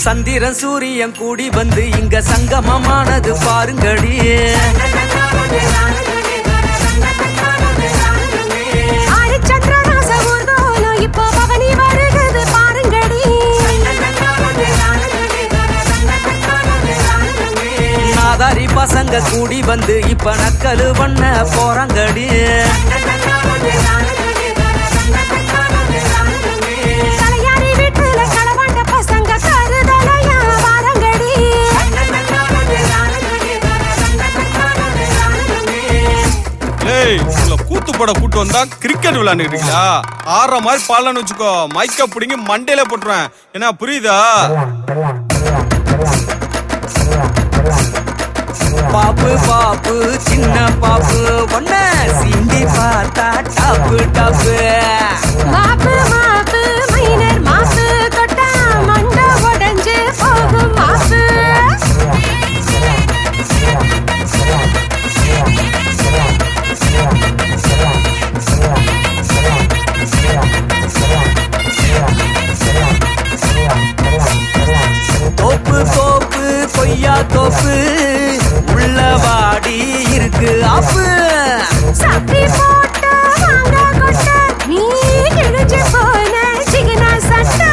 சந்திரன் சூரியன் கூடி வந்து இங்க சங்கமமானது பாருங்கடி ஹரிச்சந்திரராச ஊர்வலம் இப்போ பவனி வருகுது பாருங்கடி நாதாரி பசங்க கூடி வந்து இப்ப நக்கலு பண்ண போறாங்கடி தலையாரி வீட்டுல களவாண்ட பசங்க கருதலையா வாரங்கடி ஏய் உங்களை கூத்து போட கூட்டு வந்தா கிரிக்கெட் விளையாண்டுக்கிட்டீங்களா ஆடுற மாதிரி பாலன்னு வச்சுக்கோ மைக்க பிடிங்கி மண்டையில போட்டுருவேன் என்ன புரியுதா பாப்பு பாப்பு சின்ன பாப்பு ஒன்ன சிண்டி பார்த்தா டாப்பு டாப்பு மாப்பு மாப்பு மைனர் மாப்பு தொட்டா மண்ட உடைஞ்சு போகும் மாப்பு தோப்பு தோப்பு கொய்யா தோப்பு உள்ள வாடி இருக்கு ஆப்பு சப்பி போட்ட வாங்க கொட்ட நீ கிழிஞ்சு போன சிகனா சட்டை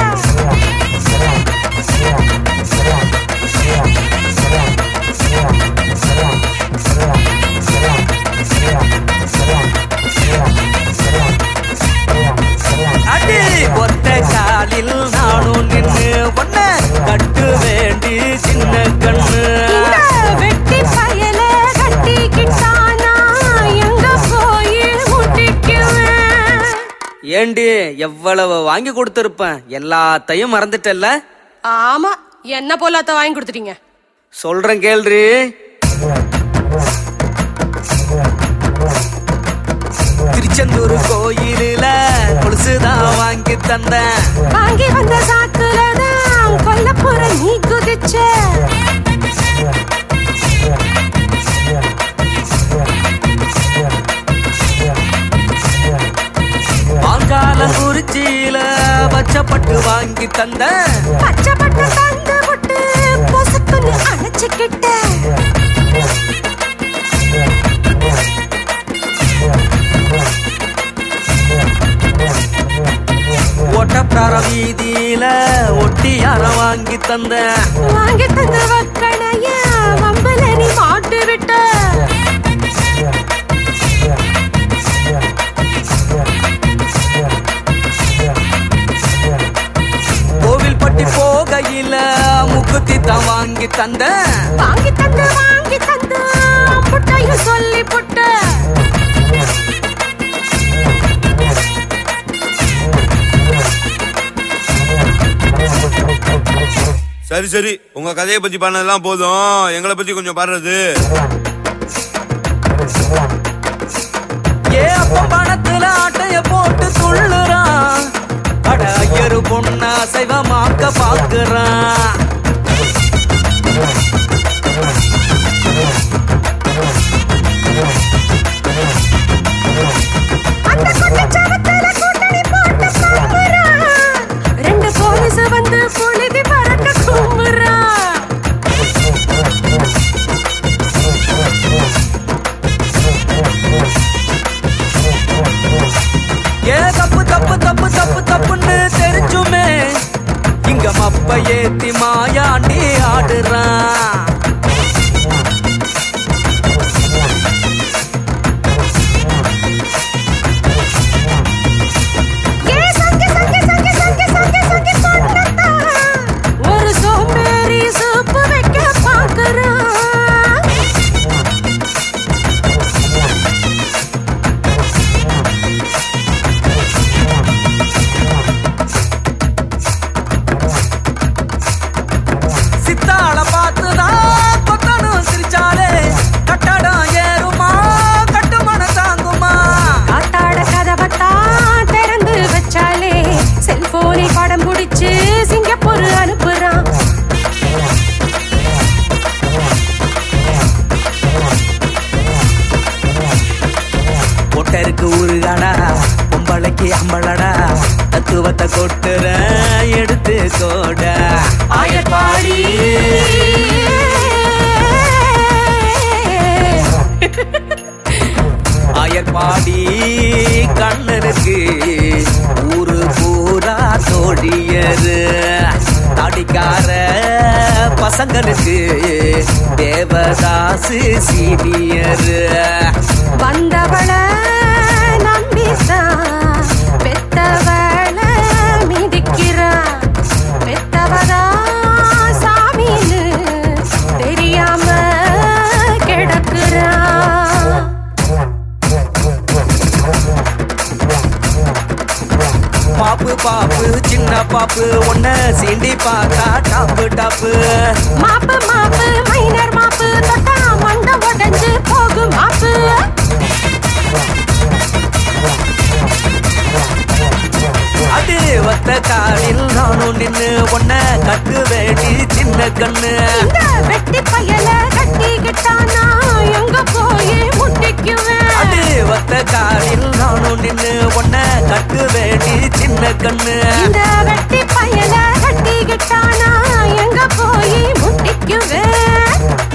அடி ஒத்த காலில் நானும் நின்னு ஒன்ன கட்டு வேண்டி சின்ன கண்ணு இந்த வெட்டி பயல கட்டிக்கிட்டானா எங்க போய் முட்டிக்குவேன் ஏண்டி எவ்வளவு வாங்கி கொடுத்திருப்பேன் எல்லாத்தையும் மறந்துட்டல்ல ஆமா என்ன போலாத்த வாங்கி கொடுத்துட்டீங்க சொல்றேன் கேள்றி திருச்செந்தூர் கோயிலில கொலுசுதான் வாங்கி தந்தேன் வாங்கி வந்த சாக்குலதான் கொல்லப்புற நீ குதிச்ச பாங்காலம் குறிச்சியில பச்சைப்பட்டு வாங்கி தந்தேன் பச்சைப்பட்ட தந்து விட்டு பொசுக்குன்னு அணைச்சுக்கிட்ட ஒட்டப்பிரார வீதியில ஒட்டியார வாங்கி தந்தேன் வாங்கி தந்த வக்கணைய வம்பல நீ மாட்டு விட்ட கோவில்பட்டி போகையில முக்குத்தி தான் வாங்கி தந்தேன் வாங்கி தந்து வாங்கி தந்து அம்புட்டையும் சொல்லி புட்ட சரி சரி உங்க கதையை பத்தி பண்ணதெல்லாம் போதும் எங்களை பத்தி கொஞ்சம் பாடுறது ஏ அப்ப பணத்துல ஆட்டைய போட்டு துள்ளுறான் அட ஐயரு பொண்ணா சைவமாக்க பாக்குறான் அந்த குட்டிச்சவத்துல கூட்டணி போட்டு கும்புறான். ரெண்டு போலீஸ் வந்து புழுதி பறக்க கும்புறான். ஏ தப்பு தப்பு தப்பு தப்பு தப்புன்னு தெரிஞ்சுமே இங்க மப்ப ஏத்தி மாயாண்டி ஆடுறான் ஏ சங்கி, சங்கி, சங்கி, சங்கி, சங்கி, சங்கி பொண்ணுத்தான். ஒரு சோம்பேறி சூப்பு வைக்க பாக்குறான் சித்தாள பார்த்துதான் கொத்தனும் சிரிச்சாலே கட்டடம் ஏறுமா கட்டுமன தாங்குமா காத்தாட கதவத்தான் திறந்து வச்சாலே செல்போனில் படம் பிடிச்சு சிங்கப்பூர் அனுப்புறான் ஒட்டருக்கு ஊருகாடா பொம்பளைக்கு அம்பளடா தத்துவத்தை கொட்டுற எடுத்து கோட ஆயர்பாடி ஆயர்பாடி கண்ணனுக்கு ஊரு பூரா தோழியரு தாடிக்கார பசங்களுக்கு தேவதாசு சீனியரு வந்தவள நம்பித்தான் பெத்தவள மிதிக்கிறா பெத்தவதா சாமின்னு தெரியாம கிடக்குறா பாப்பு பாப்பு சின்ன பாப்பு ஒன்ன சீண்டி பார்த்தா டாப்பு டாப்பு மாப்பு மாப்பு மைனர் மாப்பு தொட்டா மண்ட உடைஞ்சு போகும் மாப்பு அது ஒத்த காலில் நானும் நின்னு ஒன்ன கட்டு வேடி சின்ன கண்ணு இந்த வெட்டி பயல கட்டிக்கிட்டானா எங்க போய் முட்டிக்குவேன் அது ஒத்த காலில் நானும் நின்னு ஒன்ன கட்டு வேடி சின்ன கண்ணு இந்த வெட்டி பயல கட்டிக்கிட்டானா எங்க போய் முட்டிக்குவேன்